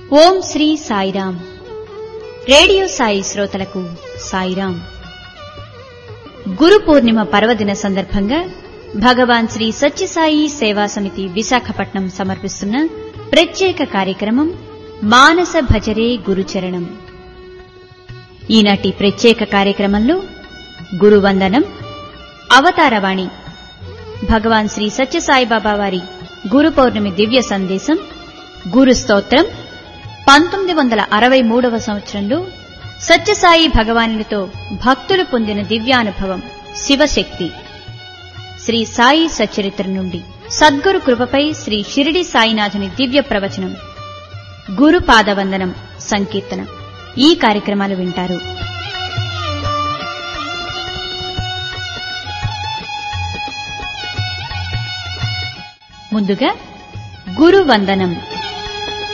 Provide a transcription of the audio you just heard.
ఓం Shri Sairam radio Sai శ్రోతలకు సాయిరాం గురు పూర్ణిమ పర్వదిన సందర్భంగా భగవాన్ శ్రీ సత్యసాయి సేవా సమితి విశాఖపట్నం సమర్పిస్తున్న ప్రత్యేక కార్యక్రమం మానస భజరే గురుచరణం ఈనాటి ప్రత్యేక కార్యక్రమంలో గురువందనం అవతారవాణి భగవాన్ శ్రీ సత్యసాయిబాబా వారి గురు పౌర్ణమి దివ్య సందేశం గురు స్తోత్రం పంతొమ్మిది వందల అరవై మూడవ సంవత్సరంలో సత్యసాయి భగవానునితో భక్తులు పొందిన దివ్యానుభవం శివశక్తి శ్రీ సాయి సచరిత్ర నుండి సద్గురు కృపపై శ్రీ షిరిడి సాయినాథుని దివ్య ప్రవచనం గురు పాదవందనం సంకీర్తన ఈ కార్యక్రమాలు వింటారు ముందుగా గురు వందనం